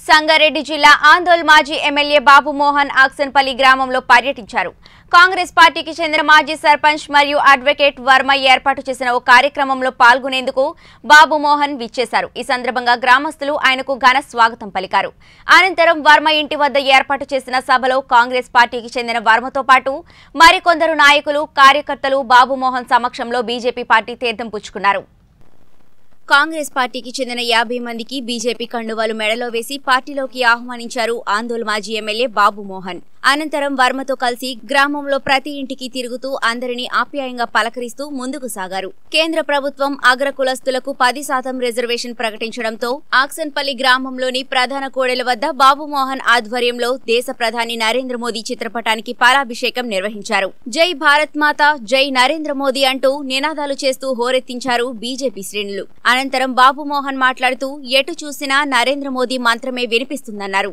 సంగారెడ్డి జిల్లా ఆందోళ్ మాజీ ఎమ్మెల్యే బాబు మోహన్ ఆక్సన్పల్లి గ్రామంలో పర్యటించారు కాంగ్రెస్ పార్టీకి చెందిన మాజీ సర్పంచ్ మరియు అడ్వకేట్ వర్మ ఏర్పాటు చేసిన ఓ కార్యక్రమంలో పాల్గొనేందుకు బాబు మోహన్ విచ్చేశారు ఈ సందర్భంగా గ్రామస్తులు ఆయనకు ఘన స్వాగతం పలికారు అనంతరం వర్మ ఇంటి వద్ద ఏర్పాటు చేసిన సభలో కాంగ్రెస్ పార్టీకి చెందిన వర్మతో పాటు మరికొందరు నాయకులు కార్యకర్తలు బాబు మోహన్ సమక్షంలో బీజేపీ పార్టీ తీర్థం పుచ్చుకున్నారు కాంగ్రెస్ పార్టీకి చెందిన యాభై మందికి బీజేపీ కండువాలు మెడలో వేసి పార్టీలోకి ఆహ్వానించారు ఆందోళ్ మాజీ ఎమ్మెల్యే బాబు మోహన్ అనంతరం వర్మతో కలిసి గ్రామంలో ప్రతి ఇంటికి తిరుగుతూ అందరినీ ఆప్యాయంగా పలకరిస్తూ ముందుకు సాగారు కేంద్ర ప్రభుత్వం అగ్ర కులస్తులకు పది శాతం రిజర్వేషన్ ప్రకటించడంతో ఆక్సన్పల్లి గ్రామంలోని ప్రధాన కోడెల వద్ద బాబు మోహన్ ఆధ్వర్యంలో దేశ ప్రధాని నరేంద్ర మోదీ చిత్రపటానికి పాలాభిషేకం నిర్వహించారు జై భారత్ మాత జై నరేంద్ర మోదీ అంటూ నినాదాలు చేస్తూ హోరెత్తించారు బీజేపీ శ్రేణులు అనంతరం బాబు మోహన్ మాట్లాడుతూ ఎటు చూసినా నరేంద్ర మోదీ మంత్రమే వినిపిస్తుందన్నారు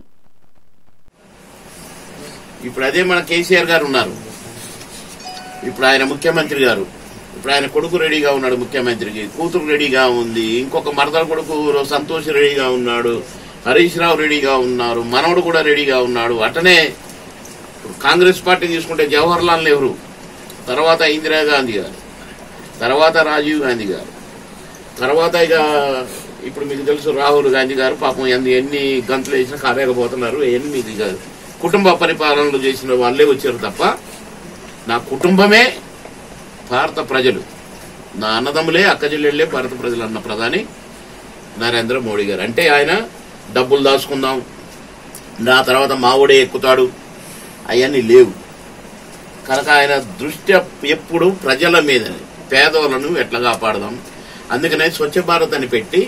ఇప్పుడు అదే మన కేసీఆర్ గారు ఉన్నారు ఇప్పుడు ఆయన ముఖ్యమంత్రి గారు ఇప్పుడు ఆయన కొడుకు రెడీగా ఉన్నాడు ముఖ్యమంత్రికి కూతురు రెడీగా ఉంది ఇంకొక మరదల కొడుకు సంతోష్ రెడీగా ఉన్నాడు హరీష్ రావు రెడీగా ఉన్నారు మనవడు కూడా రెడీగా ఉన్నాడు అటనే కాంగ్రెస్ పార్టీ తీసుకుంటే జవహర్ లాల్ నెహ్రూ తర్వాత ఇందిరాగాంధీ గారు తర్వాత రాజీవ్ గాంధీ గారు తర్వాత ఇక ఇప్పుడు మీకు తెలుసు రాహుల్ గాంధీ గారు పాపం ఎన్ని ఎన్ని గంతులు వేసినా కాలేకపోతున్నారు ఎనిమిది కాదు కుటుంబ పరిపాలనలు చేసిన వాళ్ళే వచ్చారు తప్ప నా కుటుంబమే భారత ప్రజలు నా అన్నదమ్ములే అక్కచెల్లెళ్ళే భారత ప్రజలు అన్న ప్రధాని నరేంద్ర మోడీ గారు అంటే ఆయన డబ్బులు దాచుకుందాం నా తర్వాత మావుడే ఎక్కుతాడు అవన్నీ లేవు కనుక ఆయన దృష్టి ఎప్పుడు ప్రజల మీదనే పేదవాళ్ళను ఎట్లా కాపాడదాం అందుకనే స్వచ్ఛ భారత్ అని పెట్టి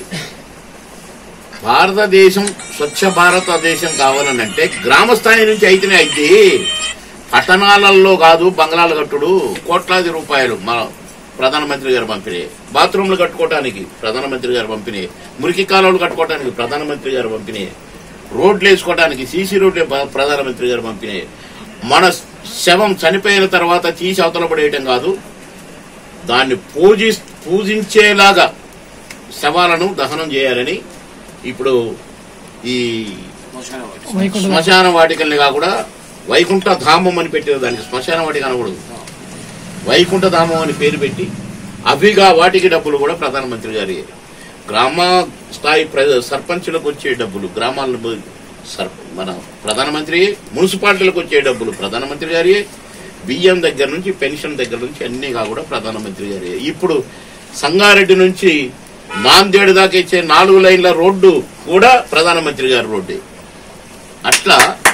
భారతదేశం స్వచ్ఛ భారతదేశం కావాలనంటే గ్రామ స్థాయి నుంచి అయితేనే అయితే పట్టణాలలో కాదు బంగ్లాలు కట్టుడు కోట్లాది రూపాయలు మన ప్రధానమంత్రి గారు పంపిణీ బాత్రూంలు కట్టుకోవడానికి ప్రధానమంత్రి గారు పంపిణీ మురికి కాలువలు కట్టుకోవడానికి ప్రధానమంత్రి గారు పంపిణీ రోడ్లు వేసుకోవడానికి సీసీ రోడ్లు ప- ప్రధానమంత్రి గారు పంపిణీ మన శవం చనిపోయిన తర్వాత తీసి అవతల పడేయటం కాదు దాన్ని పూజి పూజించేలాగా శవాలను దహనం చేయాలని ఇప్పుడు ఈ శ్మశాన వాటికల్ని కాకుండా వైకుంఠ ధామం అని పెట్టారు దానికి శ్మశాన వాటిక అనకూడదు వైకుంఠ ధామం అని పేరు పెట్టి అవిగా వాటికి డబ్బులు కూడా ప్రధానమంత్రి గారి గ్రామ స్థాయి ప్ర- సర్పంచులకు వచ్చే డబ్బులు గ్రామాలను పోయి సర్ మన ప్రధానమంత్రి మున్సిపాలిటీలకు వచ్చే డబ్బులు ప్రధానమంత్రి గారి బియ్యం దగ్గర నుంచి పెన్షన్ దగ్గర నుంచి అన్ని కూడా ప్రధానమంత్రి గారి ఇప్పుడు సంగారెడ్డి నుంచి నాందేడు దాకా ఇచ్చే నాలుగు లైన్ల రోడ్డు కూడా ప్రధానమంత్రి గారి రోడ్డే అట్లా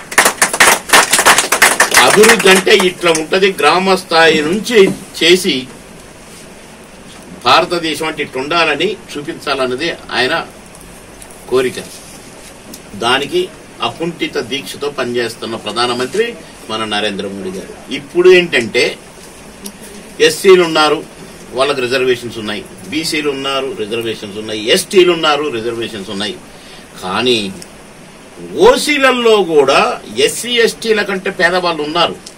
అభివృద్ధి అంటే ఇట్లా ఉంటది గ్రామ స్థాయి నుంచి చేసి భారతదేశం అంటే ఇట్లా ఉండాలని చూపించాలన్నది ఆయన కోరిక దానికి అకుంఠిత దీక్షతో పనిచేస్తున్న ప్రధానమంత్రి మన నరేంద్ర మోడీ గారు ఇప్పుడు ఏంటంటే ఎస్సీలు ఉన్నారు వాళ్ళకి రిజర్వేషన్స్ ఉన్నాయి బీసీలు ఉన్నారు రిజర్వేషన్స్ ఉన్నాయి ఎస్టీలు ఉన్నారు రిజర్వేషన్స్ ఉన్నాయి కానీ ఓసీలలో కూడా ఎస్సీ ఎస్టీల కంటే పేదవాళ్ళు ఉన్నారు